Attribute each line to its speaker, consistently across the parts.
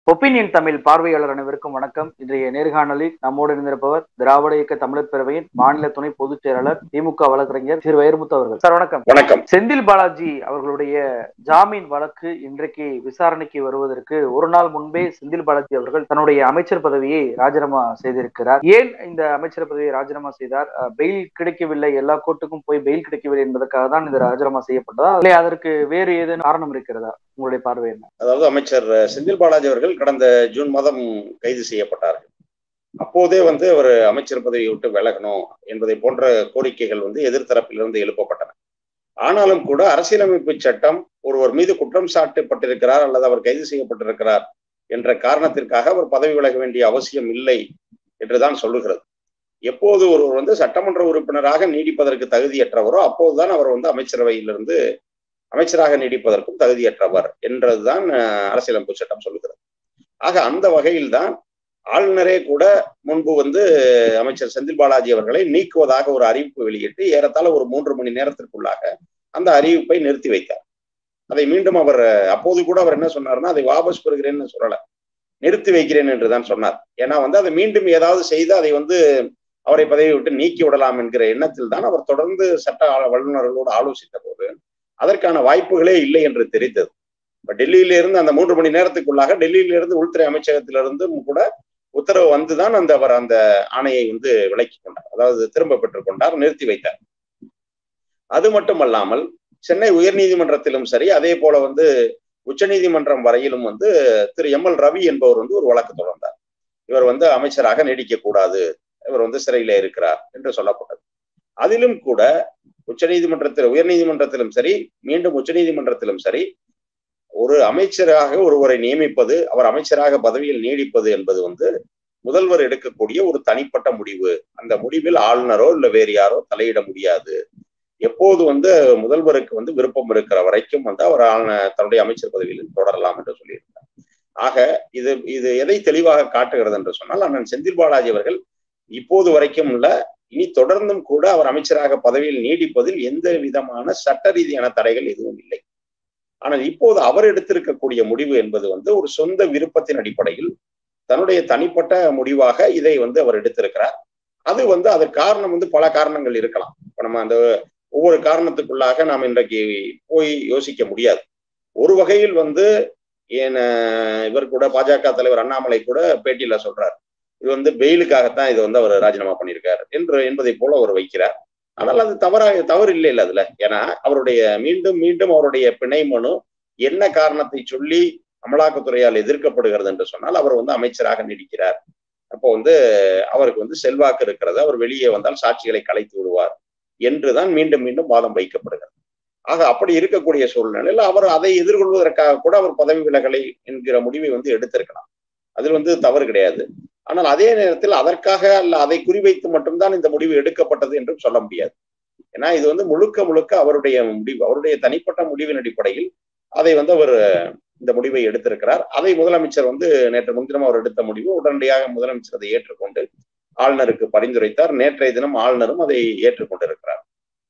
Speaker 1: opinion Tamil பார்வையாளர் அனைவருக்கும் வணக்கம் இன்றைய நேர்காணலில் நம்மோடு இருந்திருப்பவர் திராவிட இயக்க தமிழர் பேரவையின் மாநில துணை பொதுச் செயலாளர் திமுக வழக்கறிஞர் திரு வைரமுத்து அவர்கள் சார் வணக்கம்
Speaker 2: வணக்கம்
Speaker 1: செந்தில் பாலாஜி அவர்களுடைய ஜாமீன் வழக்கு இன்றைக்கு விசாரணைக்கு வருவதற்கு ஒரு நாள் முன்பே செந்தில் பாலாஜி அவர்கள் தன்னுடைய அமைச்சர் பதவியை ராஜினாமா செய்திருக்கிறார் ஏன் இந்த அமைச்சர் பதவியை ராஜினாமா செய்தார் அஹ், பெயில் கிடைக்கவில்லை எல்லா கோர்ட்டுக்கும் போய் பெயில் கிடைக்கவில்லை என்பதற்காக தான் இந்த ராஜினாமா செய்யப்பட்டதா இல்லை அதற்கு வேறு ஏதேனும் காரணம் இருக்கிறதா உங்களுடைய பார்வை என்ன
Speaker 2: அதாவது அமைச்சர் செந்தில் பாலாஜி அவர்கள் கடந்த ஜூன் மாதம் கைது செய்யப்பட்டார்கள் அப்போதே வந்து அவர் அமைச்சர் பதவியை விட்டு விலகணும் என்பதை போன்ற கோரிக்கைகள் வந்து எதிர்த்தரப்பிலிருந்து எழுப்பப்பட்டன ஆனாலும் கூட அரசியலமைப்பு சட்டம் ஒருவர் மீது குற்றம் சாட்டப்பட்டிருக்கிறார் அல்லது அவர் கைது செய்யப்பட்டிருக்கிறார் என்ற காரணத்திற்காக அவர் பதவி விலக வேண்டிய அவசியம் இல்லை என்றுதான் சொல்லுகிறது எப்போது ஒருவர் வந்து சட்டமன்ற உறுப்பினராக நீடிப்பதற்கு தகுதியற்றவரோ அப்போதுதான் அவர் வந்து அமைச்சரவையிலிருந்து அமைச்சராக நீடிப்பதற்கும் தகுதியற்றவர் என்றதுதான் அஹ், அரசியலமைப்பு சட்டம் சொல்லுகிறது ஆக அந்த வகையில்தான் ஆளுநரே கூட முன்பு வந்து அமைச்சர் செந்தில் பாலாஜி அவர்களை நீக்குவதாக ஒரு அறிவிப்பு வெளியிட்டு ஏறத்தாழ ஒரு மூன்று மணி நேரத்திற்குள்ளாக அந்த அறிவிப்பை நிறுத்தி வைத்தார் அதை மீண்டும் அவர் அப்போது கூட அவர் என்ன சொன்னார்னா அதை வாபஸ் பெறுகிறேன்னு சொல்லல நிறுத்தி வைக்கிறேன் என்றுதான் சொன்னார் ஏன்னா வந்து அதை மீண்டும் ஏதாவது செய்து அதை வந்து அவரை பதவி விட்டு நீக்கி விடலாம் என்கிற எண்ணத்தில் தான் அவர் தொடர்ந்து சட்ட ஆள- வல்லுநர்களோடு ஆலோசித்த போது அதற்கான வாய்ப்புகளே இல்லை என்று தெரிந்தது இப்ப டெல்லியில இருந்து அந்த மூன்று மணி நேரத்துக்குள்ளாக டெல்லியில இருந்து உள்துறை அமைச்சகத்திலிருந்தும் கூட உத்தரவு வந்துதான் அந்த அவர் அந்த ஆணையை வந்து விலக்கி கொண்டார் அதாவது திரும்ப பெற்றுக் கொண்டார் நிறுத்தி வைத்தார் அது மட்டுமல்லாமல் சென்னை உயர்நீதிமன்றத்திலும் சரி அதே போல வந்து உச்சநீதிமன்றம் வரையிலும் வந்து திரு எம் எல் ரவி என்பவர் வந்து ஒரு வழக்கு தொடர்ந்தார் இவர் வந்து அமைச்சராக நீடிக்க கூடாது இவர் வந்து சிறையில இருக்கிறார் என்று சொல்லப்பட்டது அதிலும் கூட உச்சநீதிமன்றத்தில் உயர்நீதிமன்றத்திலும் சரி மீண்டும் உச்சநீதிமன்றத்திலும் சரி ஒரு அமைச்சராக ஒருவரை நியமிப்பது அவர் அமைச்சராக பதவியில் நீடிப்பது என்பது வந்து முதல்வர் எடுக்கக்கூடிய ஒரு தனிப்பட்ட முடிவு அந்த முடிவில் ஆளுநரோ இல்ல வேறு யாரோ தலையிட முடியாது எப்போது வந்து முதல்வருக்கு வந்து விருப்பம் இருக்கிற வரைக்கும் வந்து அவர் ஆளுந- தன்னுடைய அமைச்சர் பதவியில் தொடரலாம் என்று சொல்லியிருந்தார் ஆக இது இது எதை தெளிவாக காட்டுகிறது என்று சொன்னால் அண்ணன் செந்தில் பாலாஜி அவர்கள் இப்போது வரைக்கும் உள்ள இனி தொடர்ந்தும் கூட அவர் அமைச்சராக பதவியில் நீடிப்பதில் எந்த விதமான சட்ட ரீதியான தடைகள் எதுவும் இல்லை ஆனால் இப்போது அவர் எடுத்திருக்கக்கூடிய முடிவு என்பது வந்து ஒரு சொந்த விருப்பத்தின் அடிப்படையில் தன்னுடைய தனிப்பட்ட முடிவாக இதை வந்து அவர் எடுத்திருக்கிறார் அது வந்து அதற்கு காரணம் வந்து பல காரணங்கள் இருக்கலாம் இப்ப நம்ம அந்த ஒவ்வொரு காரணத்துக்குள்ளாக நாம் இன்றைக்கு போய் யோசிக்க முடியாது ஒரு வகையில் வந்து ஏன் அஹ், இவர் கூட பாஜக தலைவர் அண்ணாமலை கூட பேட்டியில சொல்றார் இது வந்து பெயிலுக்காகத்தான் இது வந்து அவர் ராஜினாமா பண்ணியிருக்காரு என்று என்பதை போல அவர் வைக்கிறார் ஆனால் அது தவறாக தவறு இல்லை இல்லை அதுல ஏன்னா அவருடைய மீண்டும் மீண்டும் அவருடைய பிணை மனு என்ன காரணத்தை சொல்லி அமலாக்கத்துறையால் எதிர்க்கப்படுகிறது என்று சொன்னால் அவர் வந்து அமைச்சராக நீடிக்கிறார் அப்போ வந்து அவருக்கு வந்து செல்வாக்கு இருக்கிறது அவர் வெளியே வந்தால் சாட்சிகளை கலைத்து விடுவார் என்றுதான் மீண்டும் மீண்டும் வாதம் வைக்கப்படுகிறது ஆக அப்படி இருக்கக்கூடிய சூழ்நிலையில் அவர் அதை எதிர்கொள்வதற்காக கூட அவர் பதவி விலகலை என்கிற முடிவை வந்து எடுத்திருக்கலாம் அதில் வந்து தவறு கிடையாது ஆனால் அதே நேரத்தில் அதற்காக அல்ல அதை குறிவைத்து மட்டும்தான் இந்த முடிவு எடுக்கப்பட்டது என்றும் சொல்ல முடியாது ஏன்னா இது வந்து முழுக்க முழுக்க அவருடைய முடிவு அவருடைய தனிப்பட்ட முடிவின் அடிப்படையில் அதை வந்து அவர் இந்த முடிவை எடுத்திருக்கிறார் அதை முதலமைச்சர் வந்து நேற்று முன்தினம் அவர் எடுத்த முடிவு உடனடியாக முதலமைச்சர் அதை ஏற்றுக்கொண்டு ஆளுநருக்கு பரிந்துரைத்தார் நேற்றைய தினம் ஆளுநரும் அதை ஏற்றுக்கொண்டிருக்கிறார்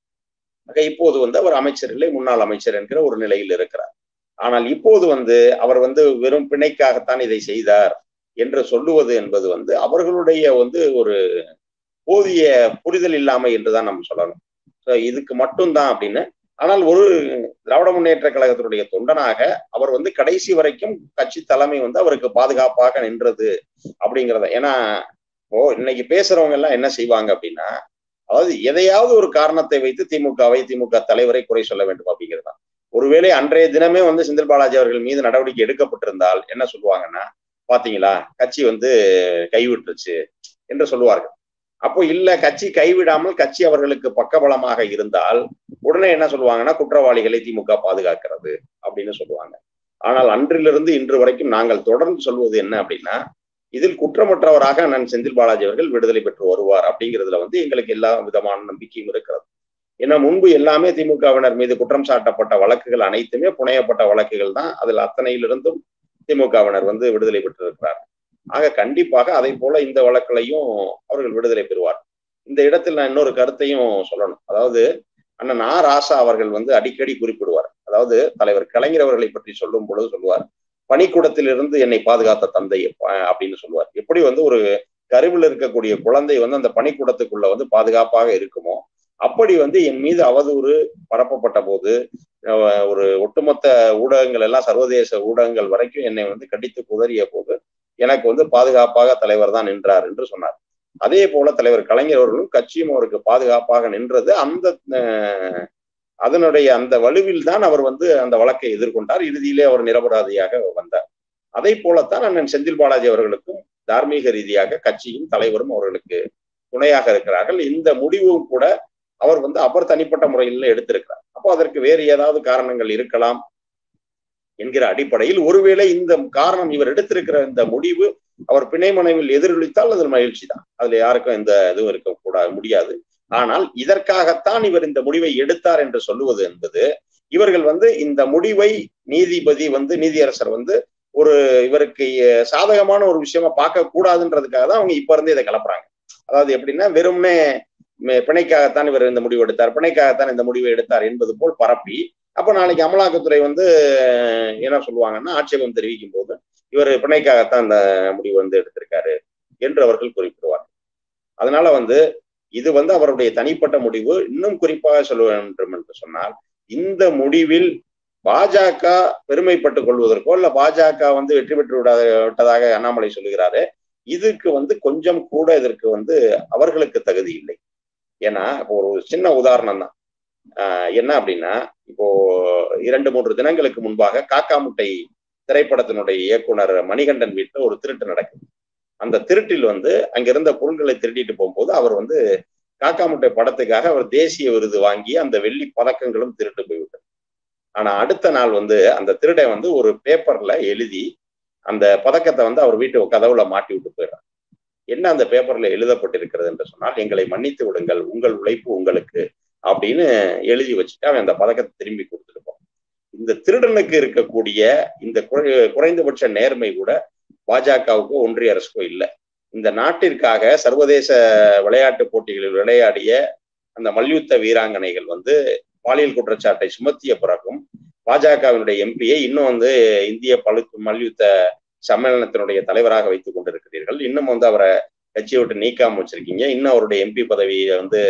Speaker 2: ஆக இப்போது வந்து அவர் அமைச்சர் இல்லை முன்னாள் அமைச்சர் என்கிற ஒரு நிலையில் இருக்கிறார் ஆனால் இப்போது வந்து அவர் வந்து வெறும் பிணைக்காகத்தான் இதை செய்தார் என்று சொல்லுவது என்பது வந்து அவர்களுடைய வந்து ஒரு போதிய புரிதல் இல்லாமை என்றுதான் நம்ம சொல்லணும் So இதுக்கு மட்டும்தான் அப்படின்னு ஆனால் ஒரு திராவிட முன்னேற்ற கழகத்தினுடைய தொண்டனாக அவர் வந்து கடைசி வரைக்கும் கட்சி தலைமை வந்து அவருக்கு பாதுகாப்பாக நின்றது அப்படிங்கிறத ஏன்னா இப்போ இன்னைக்கு பேசுறவங்க எல்லாம் என்ன செய்வாங்க அப்படின்னா அதாவது எதையாவது ஒரு காரணத்தை வைத்து திமுகவை திமுக தலைவரை குறை சொல்ல வேண்டும் அப்படிங்கிறது தான் ஒருவேளை அன்றைய தினமே வந்து செந்தில் பாலாஜி அவர்கள் மீது நடவடிக்கை எடுக்கப்பட்டிருந்தால் என்ன சொல்லுவாங்கன்னா பாத்தீங்களா கட்சி வந்து கைவிட்டுருச்சு என்று சொல்லுவார்கள் அப்போ இல்ல கட்சி கைவிடாமல் கட்சி அவர்களுக்கு பக்கபலமாக இருந்தால் உடனே என்ன சொல்லுவாங்கன்னா குற்றவாளிகளை திமுக பாதுகாக்கிறது அப்படின்னு சொல்லுவாங்க ஆனால் அன்றிலிருந்து இன்று வரைக்கும் நாங்கள் தொடர்ந்து சொல்வது என்ன அப்படின்னா இதில் குற்றமற்றவராக நான் செந்தில் பாலாஜி அவர்கள் விடுதலை பெற்று வருவார் அப்படிங்கிறதுல வந்து எங்களுக்கு எல்லா விதமான நம்பிக்கையும் இருக்கிறது ஏன்னா முன்பு எல்லாமே திமுகவினர் மீது குற்றம் சாட்டப்பட்ட வழக்குகள் அனைத்துமே புனையப்பட்ட வழக்குகள் தான் அதில் அத்தனையிலிருந்தும் திமுகவினர் வந்து விடுதலை பெற்றிருக்கிறார் ஆக கண்டிப்பாக அதை போல இந்த வழக்கிலையும் அவர்கள் விடுதலை பெறுவார் இந்த இடத்தில் நான் இன்னொரு கருத்தையும் சொல்லணும் அதாவது அண்ணன் ஆ ராசா அவர்கள் வந்து அடிக்கடி குறிப்பிடுவார் அதாவது தலைவர் கலைஞர் அவர்களை பற்றி சொல்லும் பொழுது சொல்லுவார் பனிக்கூடத்திலிருந்து என்னை பாதுகாத்த தந்தை அப்படின்னு சொல்லுவார் எப்படி வந்து ஒரு கருவில் இருக்கக்கூடிய குழந்தை வந்து அந்த பனிக்கூடத்துக்குள்ள வந்து பாதுகாப்பாக இருக்குமோ அப்படி வந்து என் மீது அவதூறு பரப்பப்பட்ட போது ஒரு ஒட்டுமொத்த ஊடகங்கள் எல்லாம் சர்வதேச ஊடகங்கள் வரைக்கும் என்னை வந்து கடித்து குதறிய போது எனக்கு வந்து பாதுகாப்பாக தலைவர் தான் நின்றார் என்று சொன்னார் அதே போல தலைவர் கலைஞர் அவர்களும் கட்சியும் அவருக்கு பாதுகாப்பாக நின்றது அந்த அதனுடைய அந்த வலுவில் தான் அவர் வந்து அந்த வழக்கை எதிர்கொண்டார் இறுதியிலே அவர் நிரபராதியாக வந்தார் அதே போலத்தான் அண்ணன் செந்தில் பாலாஜி அவர்களுக்கும் தார்மீக ரீதியாக கட்சியும் தலைவரும் அவர்களுக்கு துணையாக இருக்கிறார்கள் இந்த முடிவும் கூட அவர் வந்து அவர் தனிப்பட்ட முறையில் எடுத்திருக்கிறார் அப்போ அதற்கு வேறு ஏதாவது காரணங்கள் இருக்கலாம் என்கிற அடிப்படையில் ஒருவேளை இந்த காரணம் இவர் எடுத்திருக்கிற இந்த முடிவு அவர் பிணை மனைவில் எதிரொலித்தால் அது மகிழ்ச்சி தான் அதுல யாருக்கும் எந்த இதுவும் இருக்கக்கூடாது முடியாது ஆனால் இதற்காகத்தான் இவர் இந்த முடிவை எடுத்தார் என்று சொல்லுவது என்பது இவர்கள் வந்து இந்த முடிவை நீதிபதி வந்து நீதியரசர் வந்து ஒரு இவருக்கு சாதகமான ஒரு விஷயமா பார்க்க கூடாதுன்றதுக்காக தான் அவங்க இப்ப இருந்தே இதை கிளப்புறாங்க அதாவது எப்படின்னா வெறும்னே பிணைக்காகத்தான் இவர் இந்த முடிவு எடுத்தார் பிணைக்காகத்தான் இந்த முடிவை எடுத்தார் என்பது போல் பரப்பி அப்ப நாளைக்கு அமலாக்கத்துறை வந்து என்ன சொல்லுவாங்கன்னா ஆட்சேபம் தெரிவிக்கும் போது இவர் பிணைக்காகத்தான் இந்த முடிவு வந்து எடுத்திருக்காரு என்று அவர்கள் குறிப்பிடுவார் அதனால வந்து இது வந்து அவருடைய தனிப்பட்ட முடிவு இன்னும் குறிப்பாக சொல்ல வேண்டும் என்று சொன்னால் இந்த முடிவில் பாஜக பெருமைப்பட்டுக் கொள்வதற்கோ இல்ல பாஜக வந்து வெற்றி பெற்று விட்டதாக அண்ணாமலை சொல்லுகிறாரு இதுக்கு வந்து கொஞ்சம் கூட இதற்கு வந்து அவர்களுக்கு தகுதி இல்லை ஏன்னா இப்போ ஒரு சின்ன உதாரணம் தான் என்ன அப்படின்னா இப்போ இரண்டு மூன்று தினங்களுக்கு முன்பாக காக்கா முட்டை திரைப்படத்தினுடைய இயக்குனர் மணிகண்டன் வீட்டுல ஒரு திருட்டு நடக்குது அந்த திருட்டில் வந்து அங்கிருந்த பொருள்களை திருடிட்டு போகும்போது அவர் வந்து காக்கா முட்டை படத்துக்காக அவர் தேசிய விருது வாங்கி அந்த வெள்ளி பதக்கங்களும் திருட்டு போய்விட்டது ஆனா அடுத்த நாள் வந்து அந்த திருடை வந்து ஒரு பேப்பர்ல எழுதி அந்த பதக்கத்தை வந்து அவர் வீட்டு கதவுல மாட்டி விட்டு போயிடுறார் என்ன அந்த பேப்பர்ல எழுதப்பட்டிருக்கிறது என்று சொன்னால் எங்களை மன்னித்து விடுங்கள் உங்கள் உழைப்பு உங்களுக்கு அப்படின்னு எழுதி வச்சுட்டு அவன் அந்த பதக்கத்தை திரும்பி கொடுத்துட்டு போவான் இந்த திருடனுக்கு இருக்கக்கூடிய இந்த குறைந்தபட்ச நேர்மை கூட பாஜகவுக்கோ ஒன்றிய அரசுக்கோ இல்லை இந்த நாட்டிற்காக சர்வதேச விளையாட்டு போட்டிகளில் விளையாடிய அந்த மல்யுத்த வீராங்கனைகள் வந்து பாலியல் குற்றச்சாட்டை சுமத்திய பிறகும் பாஜகவினுடைய எம்பியை இன்னும் வந்து இந்திய பழு மல்யுத்த சம்மேளனத்தினுடைய தலைவராக வைத்துக் கொண்டிருக்கிறீர்கள் இன்னும் வந்து அவரை கட்சியை விட்டு நீக்காம வச்சிருக்கீங்க இன்னும் அவருடைய எம்பி பதவியை வந்து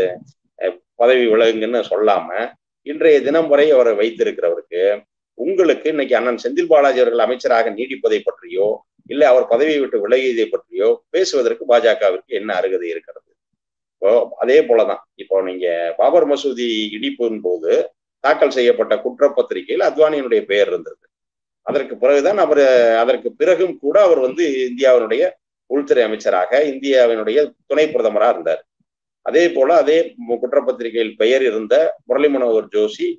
Speaker 2: பதவி விலகுங்கன்னு சொல்லாம இன்றைய தினம் வரை அவரை வைத்திருக்கிறவருக்கு உங்களுக்கு இன்னைக்கு அண்ணன் செந்தில் பாலாஜி அவர்கள் அமைச்சராக நீடிப்பதை பற்றியோ இல்லை அவர் பதவியை விட்டு விலகியதை பற்றியோ பேசுவதற்கு பாஜகவிற்கு என்ன அருகதை இருக்கிறது இப்போ அதே போலதான் இப்போ நீங்க பாபர் மசூதி இடிப்பின் போது தாக்கல் செய்யப்பட்ட குற்றப்பத்திரிகையில் அத்வானியினுடைய பெயர் இருந்தது அதற்கு பிறகுதான் அவர் அதற்கு பிறகும் கூட அவர் வந்து இந்தியாவினுடைய உள்துறை அமைச்சராக இந்தியாவினுடைய துணை பிரதமராக இருந்தார் அதே போல அதே குற்றப்பத்திரிகையில் பெயர் இருந்த முரளி மனோகர் ஜோஷி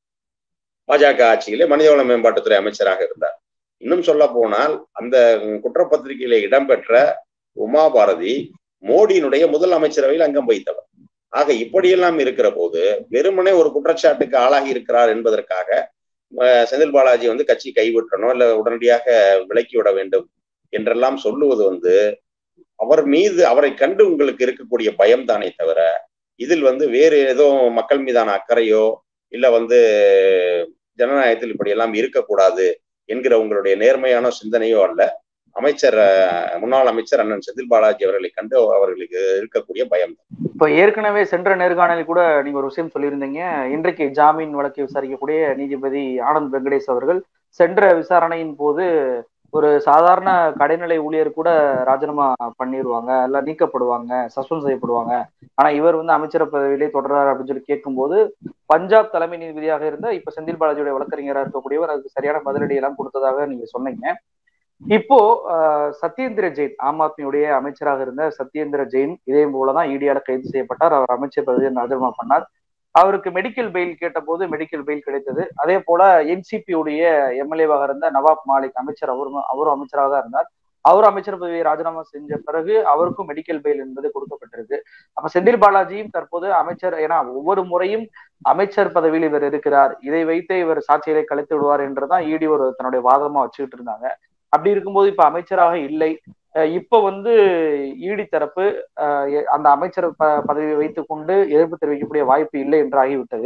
Speaker 2: பாஜக ஆட்சியிலே மனிதவள மேம்பாட்டுத்துறை அமைச்சராக இருந்தார் இன்னும் சொல்ல போனால் அந்த குற்றப்பத்திரிகையில இடம்பெற்ற உமா பாரதி மோடியினுடைய முதல் அமைச்சரவையில் அங்கம் வைத்தவர் ஆக இப்படியெல்லாம் இருக்கிற போது வெறுமனே ஒரு குற்றச்சாட்டுக்கு ஆளாகி இருக்கிறார் என்பதற்காக செந்தில் பாலாஜி வந்து கட்சி கைவிட்டணும் இல்ல உடனடியாக விலக்கி விட வேண்டும் என்றெல்லாம் சொல்லுவது வந்து அவர் மீது அவரை கண்டு உங்களுக்கு இருக்கக்கூடிய பயம் தானே தவிர இதில் வந்து வேறு ஏதோ மக்கள் மீதான அக்கறையோ இல்ல வந்து ஜனநாயகத்தில் இப்படியெல்லாம் இருக்கக்கூடாது என்கிற உங்களுடைய நேர்மையான சிந்தனையோ அல்ல அமைச்சர் முன்னாள் அமைச்சர் அண்ணன் செந்தில் பாலாஜி அவர்களை கண்டு அவர்களுக்கு இருக்கக்கூடிய பயம்
Speaker 1: இப்ப ஏற்கனவே சென்ற நேர்காணலில் கூட நீங்க ஒரு விஷயம் சொல்லியிருந்தீங்க இன்றைக்கு ஜாமீன் வழக்கை விசாரிக்கக்கூடிய நீதிபதி ஆனந்த் வெங்கடேஷ் அவர்கள் சென்ற விசாரணையின் போது ஒரு சாதாரண கடைநிலை ஊழியர் கூட ராஜினாமா பண்ணிடுவாங்க இல்ல நீக்கப்படுவாங்க சஸ்பெண்ட் செய்யப்படுவாங்க ஆனா இவர் வந்து அமைச்சர் பதவியிலே தொடர்றாரு அப்படின்னு சொல்லி கேட்கும்போது பஞ்சாப் தலைமை நீதிபதியாக இருந்த இப்ப செந்தில் பாலாஜியுடைய வழக்கறிஞராக இருக்கக்கூடியவர் அதுக்கு சரியான பதிலடி எல்லாம் கொடுத்ததாக நீங்க சொன்னீங்க இப்போ சத்யேந்திர ஜெயின் ஆம் ஆத்மியுடைய அமைச்சராக இருந்த சத்யேந்திர ஜெயின் இதே போலதான் இடியால கைது செய்யப்பட்டார் அவர் அமைச்சர் பதவியை ராஜினாமா பண்ணார் அவருக்கு மெடிக்கல் பெயில் கேட்ட போது மெடிக்கல் பெயில் கிடைத்தது அதே போல என்சிபி உடைய எம்எல்ஏவாக இருந்த நவாப் மாலிக் அமைச்சர் அவரும் அவரும் அமைச்சராக தான் இருந்தார் அவர் அமைச்சர் பதவியை ராஜினாமா செஞ்ச பிறகு அவருக்கும் மெடிக்கல் பெயில் என்பது கொடுக்கப்பட்டிருக்கு அப்ப செந்தில் பாலாஜியும் தற்போது அமைச்சர் ஏன்னா ஒவ்வொரு முறையும் அமைச்சர் பதவியில் இவர் இருக்கிறார் இதை வைத்து இவர் சாட்சியரை கழித்து விடுவார் என்றுதான் இடி ஒரு தன்னுடைய வாதமா வச்சுக்கிட்டு இருந்தாங்க அப்படி இருக்கும்போது இப்ப அமைச்சராக இல்லை இப்ப வந்து ஈடி தரப்பு அந்த அமைச்சர் பதவியை வைத்துக் கொண்டு எதிர்ப்பு தெரிவிக்கக்கூடிய வாய்ப்பு இல்லை என்று ஆகிவிட்டது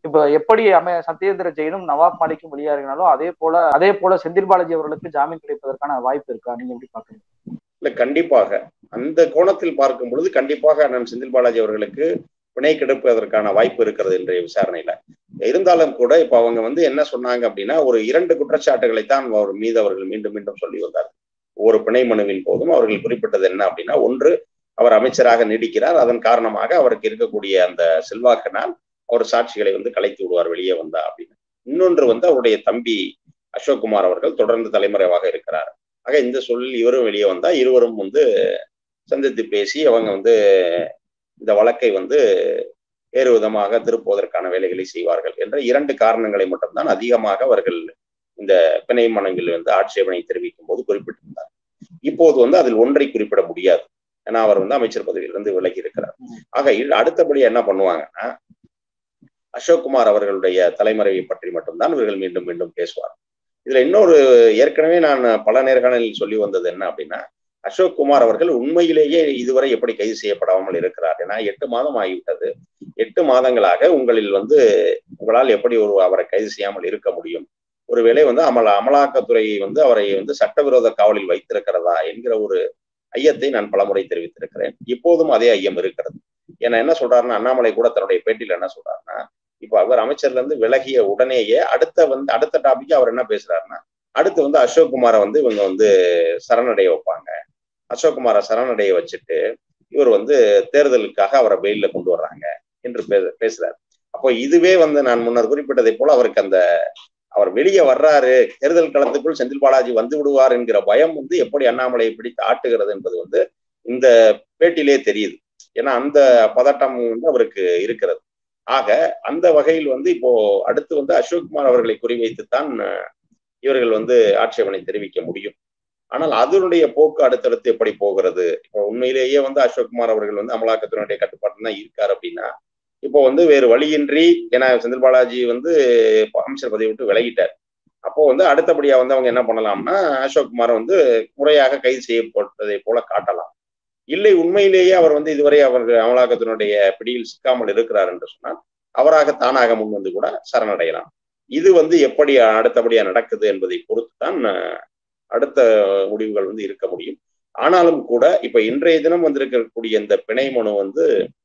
Speaker 1: இப்ப எப்படி அமை சத்யேந்திர ஜெயினும் நவாப் மாலிக்கும் வெளியாகினாலும் அதே போல அதே போல செந்தில் பாலாஜி அவர்களுக்கு ஜாமீன் கிடைப்பதற்கான வாய்ப்பு இருக்கா நீங்க எப்படி பாக்குறீங்க
Speaker 2: இல்ல கண்டிப்பாக அந்த கோணத்தில் பார்க்கும் பொழுது கண்டிப்பாக அண்ணன் செந்தில் பாலாஜி அவர்களுக்கு பிணை கிடைப்பதற்கான வாய்ப்பு இருக்கிறது இன்றைய விசாரணையில இருந்தாலும் கூட இப்ப அவங்க வந்து என்ன சொன்னாங்க அப்படின்னா ஒரு இரண்டு குற்றச்சாட்டுகளை தான் அவர் மீது அவர்கள் மீண்டும் மீண்டும் சொல்லி வந்தார் ஒவ்வொரு பிணை மனுவின் போதும் அவர்கள் குறிப்பிட்டது என்ன அப்படின்னா ஒன்று அவர் அமைச்சராக நீடிக்கிறார் அதன் காரணமாக அவருக்கு இருக்கக்கூடிய அந்த செல்வாக்கினால் அவர் சாட்சிகளை வந்து கலைத்து விடுவார் வெளியே வந்தா அப்படின்னு இன்னொன்று வந்து அவருடைய தம்பி அசோக்குமார் அவர்கள் தொடர்ந்து தலைமறைவாக இருக்கிறார் ஆக இந்த சொல்லில் இவரும் வெளியே வந்தா இருவரும் வந்து சந்தித்து பேசி அவங்க வந்து இந்த வழக்கை வந்து வேறு விதமாக திருப்புவதற்கான வேலைகளை செய்வார்கள் என்ற இரண்டு காரணங்களை மட்டும்தான் அதிகமாக அவர்கள் இந்த பிணை மனங்களில் வந்து ஆட்சேபனை தெரிவிக்கும் போது குறிப்பிட்டிருந்தார் இப்போது வந்து அதில் ஒன்றை குறிப்பிட முடியாது ஏன்னா அவர் வந்து அமைச்சர் பதவியிலிருந்து விலகி இருக்கிறார் ஆக அடுத்தபடி என்ன பண்ணுவாங்கன்னா அசோக்குமார் அவர்களுடைய தலைமறைவை பற்றி மட்டும்தான் இவர்கள் மீண்டும் மீண்டும் பேசுவார் இதுல இன்னொரு ஏற்கனவே நான் பல நேர்காணலில் சொல்லி வந்தது என்ன அப்படின்னா அசோக் குமார் அவர்கள் உண்மையிலேயே இதுவரை எப்படி கைது செய்யப்படாமல் இருக்கிறார் ஏன்னா எட்டு மாதம் ஆகிவிட்டது எட்டு மாதங்களாக உங்களில் வந்து உங்களால் எப்படி ஒரு அவரை கைது செய்யாமல் இருக்க முடியும் ஒருவேளை வந்து அமல அமலாக்கத்துறை வந்து அவரை வந்து சட்டவிரோத காவலில் வைத்திருக்கிறதா என்கிற ஒரு ஐயத்தை நான் பலமுறை தெரிவித்திருக்கிறேன் இப்போதும் அதே ஐயம் இருக்கிறது ஏன்னா என்ன சொல்றாருன்னா அண்ணாமலை கூட தன்னுடைய பேட்டியில என்ன சொல்றாருன்னா இப்ப அவர் அமைச்சர்ல இருந்து விலகிய உடனேயே அடுத்த வந்து அடுத்த டாபிக் அவர் என்ன பேசுறாருன்னா அடுத்து வந்து அசோக் குமாரை வந்து இவங்க வந்து சரணடைய வைப்பாங்க அசோக்குமாரை சரணடைய வச்சுட்டு இவர் வந்து தேர்தலுக்காக அவரை பெயில கொண்டு வர்றாங்க என்று பேசுறாரு அப்போ இதுவே வந்து நான் முன்னர் குறிப்பிட்டதை போல அவருக்கு அந்த அவர் வெளியே வர்றாரு தேர்தல் களத்துக்குள் செந்தில் பாலாஜி வந்து விடுவார் என்கிற பயம் வந்து எப்படி அண்ணாமலையை பிடித்து ஆட்டுகிறது என்பது வந்து இந்த பேட்டிலே தெரியுது ஏன்னா அந்த பதட்டம் வந்து அவருக்கு இருக்கிறது ஆக அந்த வகையில் வந்து இப்போ அடுத்து வந்து அசோக்குமார் அவர்களை குறிவைத்துத்தான் இவர்கள் வந்து ஆட்சேபனை தெரிவிக்க முடியும் ஆனால் அதனுடைய போக்கு அடுத்தடுத்து எப்படி போகிறது இப்போ உண்மையிலேயே வந்து அசோக்குமார் அவர்கள் வந்து அமலாக்கத்தினுடைய கட்டுப்பாட்டு தான் இருக்கார் அப்படின்னா இப்போ வந்து வேறு வழியின்றி ஏன்னா செந்தில் பாலாஜி வந்து அமைச்சர் பதவி விட்டு விலகிட்டார் அப்போ வந்து அடுத்தபடியா வந்து அவங்க என்ன பண்ணலாம்னா அசோக்குமாரை வந்து முறையாக கைது செய்யப்பட்டதை போல காட்டலாம் இல்லை உண்மையிலேயே அவர் வந்து இதுவரை அவர் அமலாக்கத்தினுடைய பிடியில் சிக்காமல் இருக்கிறார் என்று சொன்னால் அவராக தானாக முன் வந்து கூட சரணடையலாம் இது வந்து எப்படி அடுத்தபடியா நடக்குது என்பதை பொறுத்து தான் அடுத்த முடிவுகள் வந்து இருக்க முடியும் ஆனாலும் கூட இப்ப இன்றைய தினம் வந்திருக்கக்கூடிய இந்த பிணை மனு வந்து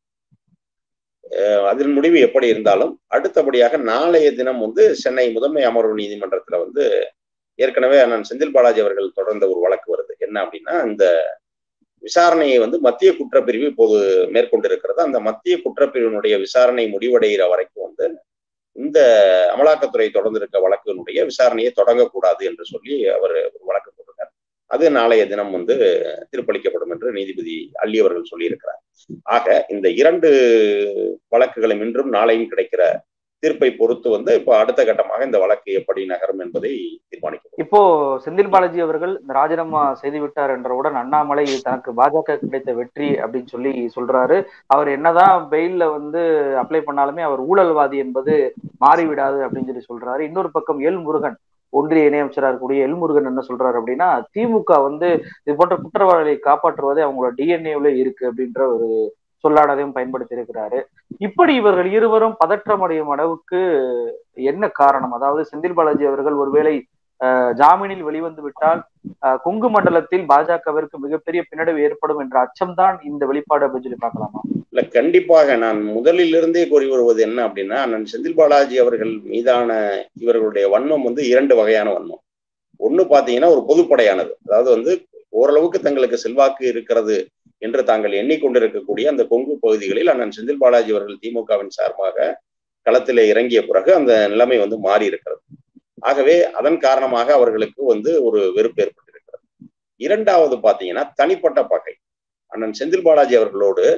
Speaker 2: அதன் முடிவு எப்படி இருந்தாலும் அடுத்தபடியாக நாளைய தினம் வந்து சென்னை முதன்மை அமர்வு நீதிமன்றத்துல வந்து ஏற்கனவே அண்ணன் செந்தில் பாலாஜி அவர்கள் தொடர்ந்த ஒரு வழக்கு வருது என்ன அப்படின்னா இந்த விசாரணையை வந்து மத்திய குற்றப்பிரிவு இப்போது மேற்கொண்டிருக்கிறது அந்த மத்திய குற்றப்பிரிவினுடைய விசாரணை முடிவடைகிற வரைக்கும் வந்து இந்த அமலாக்கத்துறை தொடர்ந்து இருக்க வழக்கினுடைய விசாரணையை தொடங்கக்கூடாது என்று சொல்லி அவர் ஒரு வழக்கு போட்டிருக்கார் அது நாளைய தினம் வந்து தீர்ப்பளிக்கப்படும் என்று நீதிபதி அள்ளி அவர்கள் சொல்லியிருக்கிறார் ஆக இந்த இரண்டு வழக்குகளும் இன்றும் நாளையும் கிடைக்கிற தீர்ப்பை பொறுத்து வந்து இப்போ அடுத்த கட்டமாக இந்த வழக்கு எப்படி நகரும் என்பதை தீர்மானிக்கும்
Speaker 1: இப்போ செந்தில் பாலாஜி அவர்கள் இந்த ராஜினாமா செய்து விட்டார் என்றவுடன் அண்ணாமலை தனக்கு பாஜக கிடைத்த வெற்றி அப்படின்னு சொல்லி சொல்றாரு அவர் என்னதான் பெயில்ல வந்து அப்ளை பண்ணாலுமே அவர் ஊழல்வாதி என்பது மாறிவிடாது அப்படின்னு சொல்லி சொல்றாரு இன்னொரு பக்கம் எல் முருகன் ஒன்றிய இணையமைச்சராக இருக்கக்கூடிய எல் முருகன் என்ன சொல்றாரு அப்படின்னா திமுக வந்து இது போன்ற குற்றவாளிகளை காப்பாற்றுவதே அவங்களோட டிஎன்ஏவுல இருக்கு அப்படின்ற ஒரு சொல்லாடதையும் பயன்படுத்தி இருக்கிறாரு இப்படி இவர்கள் இருவரும் பதற்றமடையும் அளவுக்கு என்ன காரணம் அதாவது செந்தில் பாலாஜி அவர்கள் ஒருவேளை ஜாமீனில் வெளிவந்து விட்டால் கொங்கு மண்டலத்தில் பாஜகவிற்கு மிகப்பெரிய பின்னடைவு ஏற்படும் என்ற அச்சம்தான் இந்த வெளிப்பாடு அப்படின்னு சொல்லி பார்க்கலாமா
Speaker 2: இல்ல கண்டிப்பாக நான் முதலில் இருந்தே கூறி வருவது என்ன அப்படின்னா நான் செந்தில் பாலாஜி அவர்கள் மீதான இவர்களுடைய வன்மம் வந்து இரண்டு வகையான வன்மம் ஒண்ணு பாத்தீங்கன்னா ஒரு பொதுப்படையானது அதாவது வந்து ஓரளவுக்கு தங்களுக்கு செல்வாக்கு இருக்கிறது என்று தாங்கள் எண்ணிக்கொண்டிருக்கக்கூடிய அந்த கொங்கு பகுதிகளில் அண்ணன் செந்தில் பாலாஜி அவர்கள் திமுகவின் சார்பாக களத்திலே இறங்கிய பிறகு அந்த நிலைமை வந்து மாறி இருக்கிறது ஆகவே அதன் காரணமாக அவர்களுக்கு வந்து ஒரு வெறுப்பு ஏற்பட்டிருக்கிறது இரண்டாவது பாத்தீங்கன்னா தனிப்பட்ட பகை அண்ணன் செந்தில் பாலாஜி அவர்களோடு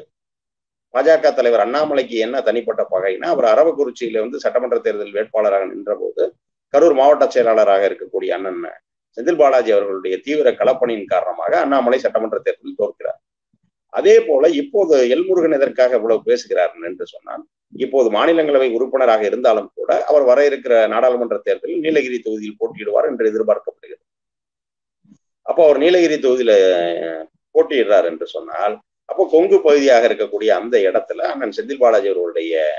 Speaker 2: பாஜக தலைவர் அண்ணாமலைக்கு என்ன தனிப்பட்ட பகைனா அவர் அரவக்குறிச்சியில வந்து சட்டமன்ற தேர்தல் வேட்பாளராக நின்ற போது கரூர் மாவட்ட செயலாளராக இருக்கக்கூடிய அண்ணன் செந்தில் பாலாஜி அவர்களுடைய தீவிர களப்பணியின் காரணமாக அண்ணாமலை சட்டமன்ற தேர்தலில் தோற்கிறார் அதே போல இப்போது எல்முருகன் எதற்காக இவ்வளவு பேசுகிறார் என்று சொன்னால் இப்போது மாநிலங்களவை உறுப்பினராக இருந்தாலும் கூட அவர் வர இருக்கிற நாடாளுமன்ற தேர்தலில் நீலகிரி தொகுதியில் போட்டியிடுவார் என்று எதிர்பார்க்கப்படுகிறது அப்போ அவர் நீலகிரி தொகுதியில போட்டியிடுறார் என்று சொன்னால் அப்போ கொங்கு பகுதியாக இருக்கக்கூடிய அந்த இடத்துல அண்ணன் செந்தில் பாலாஜி அவர்களுடைய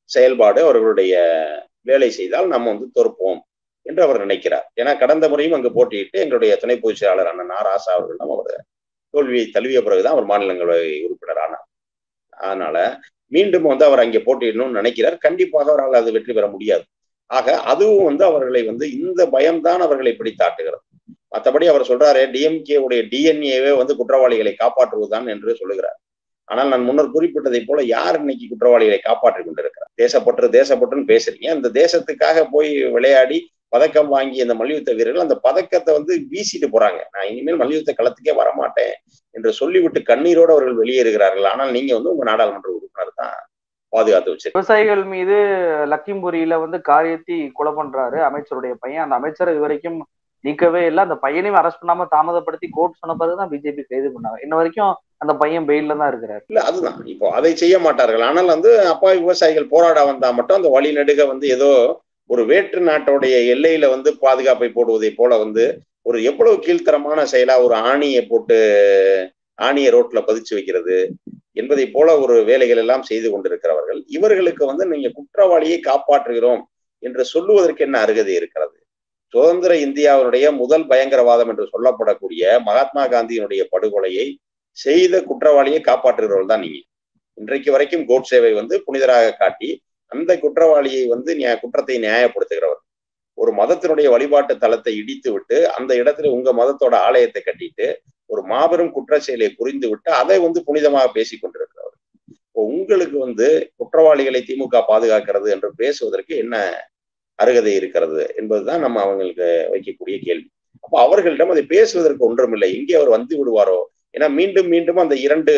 Speaker 2: செயல்பாடு அவர்களுடைய வேலை செய்தால் நம்ம வந்து தோற்போம் என்று அவர் நினைக்கிறார் ஏன்னா கடந்த முறையும் அங்கு போட்டியிட்டு எங்களுடைய துணை பொதுச் செயலாளர் அண்ணன் ஆர் ஆசா அவர்களும் அவர் தோல்வியை தழுவிய பிறகுதான் அவர் மாநிலங்களவை உறுப்பினர் ஆனார் அதனால மீண்டும் வந்து அவர் அங்கே போட்டியிடணும்னு நினைக்கிறார் கண்டிப்பாக அவரால் அது வெற்றி பெற முடியாது ஆக அதுவும் வந்து அவர்களை வந்து இந்த பயம்தான் அவர்களை பிடித்தாட்டுகிறது மற்றபடி அவர் சொல்றாரு டிஎம்கே உடைய டிஎன்ஏவே வந்து குற்றவாளிகளை காப்பாற்றுவதுதான் என்று சொல்லுகிறார் ஆனால் நான் முன்னர் குறிப்பிட்டதை போல யார் இன்னைக்கு குற்றவாளிகளை காப்பாற்றி கொண்டிருக்கிறார் தேசப்பற்று தேசப்பற்றுன்னு பேசுறீங்க அந்த தேசத்துக்காக போய் விளையாடி பதக்கம் வாங்கிய இந்த மல்யுத்த வீரர்கள் அந்த பதக்கத்தை வந்து வீசிட்டு போறாங்க நான் இனிமேல் மல்யுத்த களத்துக்கே வரமாட்டேன் என்று சொல்லிவிட்டு கண்ணீரோடு அவர்கள் வெளியேறுகிறார்கள் ஆனால் நீங்க வந்து உங்க நாடாளுமன்ற உறுப்பினர் தான் பாதுகாத்து வச்சிருக்கீங்க
Speaker 1: விவசாயிகள் மீது லக்கிம்புரியில வந்து காரியத்தி கொலை பண்றாரு அமைச்சருடைய பையன் அந்த அமைச்சர் இது வரைக்கும் நீக்கவே இல்லை அந்த பையனையும் அரெஸ்ட் பண்ணாம தாமதப்படுத்தி கோர்ட் சொன்ன பிறகுதான் பிஜேபி கைது பண்ணாங்க இன்ன வரைக்கும் அந்த பையன் பெயில்ல தான் இருக்கிறாரு
Speaker 2: இல்ல அதுதான் இப்போ அதை செய்ய மாட்டார்கள் ஆனால் வந்து அப்பா விவசாயிகள் போராட வந்தா மட்டும் அந்த வழி நெடுக வந்து ஏதோ ஒரு வேற்று நாட்டோடைய எல்லையில வந்து பாதுகாப்பை போடுவதை போல வந்து ஒரு எவ்வளவு கீழ்த்தரமான செயலா ஒரு ஆணியை போட்டு ஆணியை ரோட்ல பதிச்சு வைக்கிறது என்பதை போல ஒரு வேலைகள் எல்லாம் செய்து கொண்டிருக்கிறவர்கள் இவர்களுக்கு வந்து நீங்க குற்றவாளியை காப்பாற்றுகிறோம் என்று சொல்லுவதற்கு என்ன அருகதை இருக்கிறது சுதந்திர இந்தியாவினுடைய முதல் பயங்கரவாதம் என்று சொல்லப்படக்கூடிய மகாத்மா காந்தியினுடைய படுகொலையை செய்த குற்றவாளியை காப்பாற்றுகிறவர்கள் தான் நீங்க இன்றைக்கு வரைக்கும் கோட்சேவை வந்து புனிதராக காட்டி அந்த குற்றவாளியை வந்து குற்றத்தை நியாயப்படுத்துகிறவர் ஒரு மதத்தினுடைய வழிபாட்டு தலத்தை இடித்து விட்டு அந்த இடத்துல உங்க மதத்தோட ஆலயத்தை கட்டிட்டு ஒரு மாபெரும் குற்ற செயலை புரிந்து விட்டு அதை வந்து புனிதமாக பேசிக் கொண்டிருக்கிறவர் இப்போ உங்களுக்கு வந்து குற்றவாளிகளை திமுக பாதுகாக்கிறது என்று பேசுவதற்கு என்ன அருகதை இருக்கிறது என்பதுதான் நம்ம அவங்களுக்கு வைக்கக்கூடிய கேள்வி அப்போ அவர்களிடம் அதை பேசுவதற்கு ஒன்றுமில்லை எங்கே அவர் வந்து விடுவாரோ ஏன்னா மீண்டும் மீண்டும் அந்த இரண்டு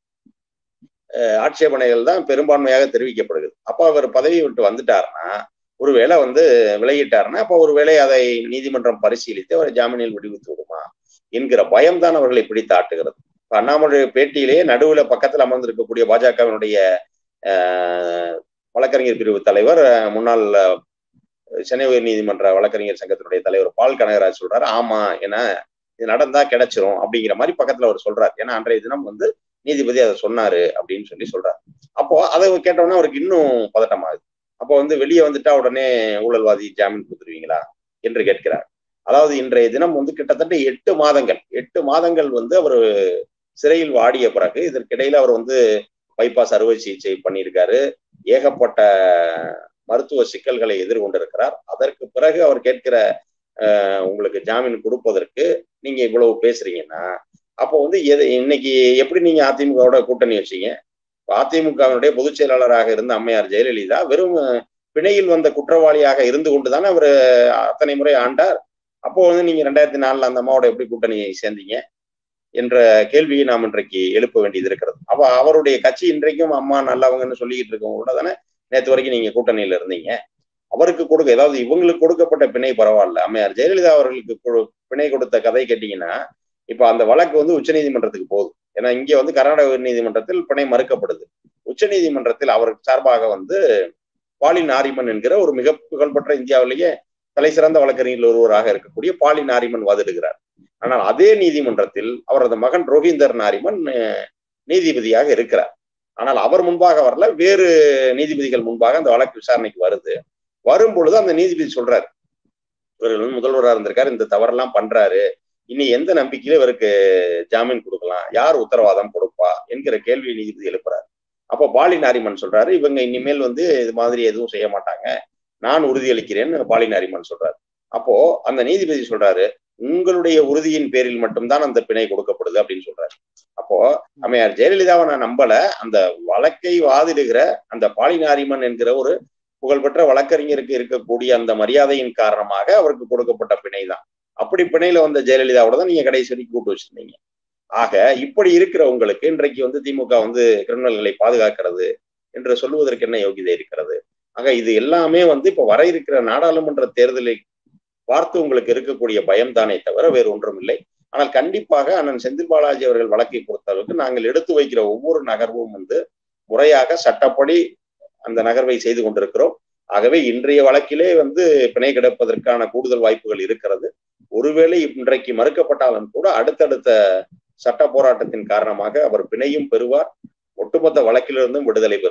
Speaker 2: ஆட்சேபனைகள் தான் பெரும்பான்மையாக தெரிவிக்கப்படுகிறது அப்போ அவர் பதவி விட்டு வந்துட்டாருன்னா ஒருவேளை வந்து விலகிட்டாருன்னா அப்போ ஒருவேளை அதை நீதிமன்றம் பரிசீலித்து அவர் ஜாமீனில் விடுவித்து விடுமா என்கிற பயம்தான் அவர்களை பிடித்து ஆட்டுகிறது இப்போ அண்ணாமலை பேட்டியிலேயே நடுவில் பக்கத்தில் அமர்ந்திருக்கக்கூடிய பாஜகவினுடைய வழக்கறிஞர் பிரிவு தலைவர் முன்னாள் சென்னை உயர் நீதிமன்ற வழக்கறிஞர் சங்கத்தினுடைய தலைவர் பால் கனகராஜ் சொல்றாரு ஆமா ஏன்னா இது நடந்தா கிடைச்சிரும் அப்படிங்கிற மாதிரி பக்கத்துல அவர் சொல்றாரு ஏன்னா அன்றைய தினம் வந்து நீதிபதி அதை சொன்னாரு அப்படின்னு சொல்லி சொல்றாரு அப்போ அதை கேட்டோம்னா அவருக்கு இன்னும் பதட்டமாகுது அப்போ வந்து வெளியே வந்துட்டா உடனே ஊழல்வாதி ஜாமீன் கொடுத்துருவீங்களா என்று கேட்கிறார் அதாவது இன்றைய தினம் வந்து கிட்டத்தட்ட எட்டு மாதங்கள் எட்டு மாதங்கள் வந்து அவர் சிறையில் வாடிய பிறகு இதற்கிடையில அவர் வந்து பைபாஸ் அறுவை சிகிச்சை பண்ணியிருக்காரு ஏகப்பட்ட மருத்துவ சிக்கல்களை எதிர்கொண்டிருக்கிறார் அதற்கு பிறகு அவர் கேட்கிற உங்களுக்கு ஜாமீன் கொடுப்பதற்கு நீங்க இவ்வளவு பேசுறீங்கன்னா அப்போ வந்து எது இன்னைக்கு எப்படி நீங்க அதிமுகவோட கூட்டணி வச்சீங்க அதிமுகவினுடைய பொதுச் செயலாளராக இருந்த அம்மையார் ஜெயலலிதா வெறும் பிணையில் வந்த குற்றவாளியாக இருந்து கொண்டுதானே அவர் அத்தனை முறை ஆண்டார் அப்போ வந்து நீங்க ரெண்டாயிரத்தி நாலுல அந்த அம்மாவோட எப்படி கூட்டணி சேர்ந்தீங்க என்ற கேள்வியை நாம் இன்றைக்கு எழுப்ப வேண்டியது இருக்கிறது அப்ப அவருடைய கட்சி இன்றைக்கும் அம்மா நல்லவங்கன்னு சொல்லிக்கிட்டு இருக்கவங்களோட தானே நேற்று வரைக்கும் நீங்க கூட்டணியில இருந்தீங்க அவருக்கு கொடுக்க ஏதாவது இவங்களுக்கு கொடுக்கப்பட்ட பிணை பரவாயில்ல அம்மையார் ஜெயலலிதா அவர்களுக்கு பிணை கொடுத்த கதை கேட்டீங்கன்னா இப்ப அந்த வழக்கு வந்து உச்சநீதிமன்றத்துக்கு போகுது ஏன்னா இங்க வந்து கர்நாடக உயர்நீதிமன்றத்தில் பிணை மறுக்கப்படுது உச்சநீதிமன்றத்தில் அவருக்கு சார்பாக வந்து பாலி நாரிமன் என்கிற ஒரு மிக புகழ்பெற்ற இந்தியாவிலேயே தலை சிறந்த வழக்கறிஞர்கள் ஒருவராக இருக்கக்கூடிய பாலி நாரிமன் வாதிடுகிறார் ஆனால் அதே நீதிமன்றத்தில் அவரது மகன் ரோஹிந்தர் நாரிமன் நீதிபதியாக இருக்கிறார் ஆனால் அவர் முன்பாக வரல வேறு நீதிபதிகள் முன்பாக அந்த வழக்கு விசாரணைக்கு வருது வரும் பொழுது அந்த நீதிபதி சொல்றாரு இவர் வந்து முதல்வராக இருந்திருக்காரு இந்த தவறெல்லாம் பண்றாரு இனி எந்த நம்பிக்கையில இவருக்கு ஜாமீன் கொடுக்கலாம் யார் உத்தரவாதம் கொடுப்பா என்கிற கேள்வி நீதிபதி எழுப்புறாரு அப்போ பாலி நாரிமன் சொல்றாரு இவங்க இனிமேல் வந்து இது மாதிரி எதுவும் செய்ய மாட்டாங்க நான் உறுதியளிக்கிறேன்னு பாலி நாரிமன் சொல்றாரு அப்போ அந்த நீதிபதி சொல்றாரு உங்களுடைய உறுதியின் பேரில் மட்டும்தான் அந்த பிணை கொடுக்கப்படுது அப்படின்னு சொல்றாரு அப்போ அம்மையார் ஜெயலலிதாவை நான் நம்பல அந்த வழக்கை வாதிடுகிற அந்த பாலினாரிமன் என்கிற ஒரு புகழ்பெற்ற வழக்கறிஞருக்கு இருக்கக்கூடிய அந்த மரியாதையின் காரணமாக அவருக்கு கொடுக்கப்பட்ட பிணை தான் அப்படி பிணையில வந்த ஜெயலலிதாவோட தான் நீங்க கடைசி வரைக்கும் கூட்டு வச்சிருந்தீங்க ஆக இப்படி இருக்கிற உங்களுக்கு இன்றைக்கு வந்து திமுக வந்து கிரிமினல்களை பாதுகாக்கிறது என்று சொல்லுவதற்கு என்ன யோகிதை இருக்கிறது ஆக இது எல்லாமே வந்து இப்ப வர இருக்கிற நாடாளுமன்ற தேர்தலை பார்த்து உங்களுக்கு இருக்கக்கூடிய பயம் தானே தவிர வேறு ஒன்றும் இல்லை ஆனால் கண்டிப்பாக அண்ணன் செந்தில் பாலாஜி அவர்கள் வழக்கை பொறுத்தளவுக்கு நாங்கள் எடுத்து வைக்கிற ஒவ்வொரு நகர்வும் வந்து முறையாக சட்டப்படி அந்த நகர்வை செய்து கொண்டிருக்கிறோம் ஆகவே இன்றைய வழக்கிலே வந்து பிணை கிடப்பதற்கான கூடுதல் வாய்ப்புகள் இருக்கிறது ஒருவேளை இன்றைக்கு மறுக்கப்பட்டாலும் கூட அடுத்தடுத்த சட்ட போராட்டத்தின் காரணமாக அவர் பிணையும் பெறுவார் ஒட்டுமொத்த வழக்கிலிருந்தும் விடுதலை பெறுவார்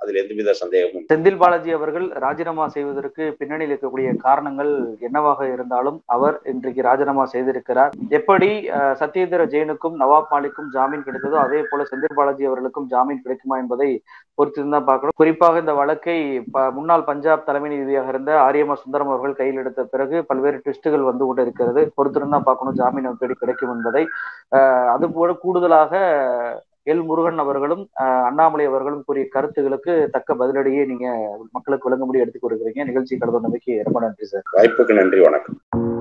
Speaker 2: அதில் எந்தவித சந்தேகமும்
Speaker 1: செந்தில் பாலாஜி அவர்கள் ராஜினாமா செய்வதற்கு பின்னணியில் இருக்கக்கூடிய காரணங்கள் என்னவாக இருந்தாலும் அவர் இன்றைக்கு ராஜினாமா செய்திருக்கிறார் எப்படி சத்யேந்திர ஜெயினுக்கும் நவாப் மாலிக்கும் ஜாமீன் கிடைத்ததோ அதே போல செந்தில் பாலாஜி அவர்களுக்கும் ஜாமீன் கிடைக்குமா என்பதை பொறுத்திருந்தான் பார்க்கணும் குறிப்பாக இந்த வழக்கை முன்னாள் பஞ்சாப் தலைமை நீதியாக இருந்த ஆரியமா சுந்தரம் அவர்கள் கையில் எடுத்த பிறகு பல்வேறு ட்விஸ்டுகள் வந்து கொண்டு இருக்கிறது பொறுத்திருந்தான் பார்க்கணும் ஜாமீன் எப்படி கிடைக்கும் என்பதை அதுபோல கூடுதலாக எல் முருகன் அவர்களும் அண்ணாமலை அவர்களும் கூறிய கருத்துகளுக்கு தக்க பதிலடியே நீங்க மக்களுக்கு விளங்கும்படி எடுத்துக் கொடுக்குறீங்க நிகழ்ச்சி கலந்து நம்பிக்கை ரொம்ப நன்றி சார்
Speaker 2: வாய்ப்புக்கு நன்றி வணக்கம்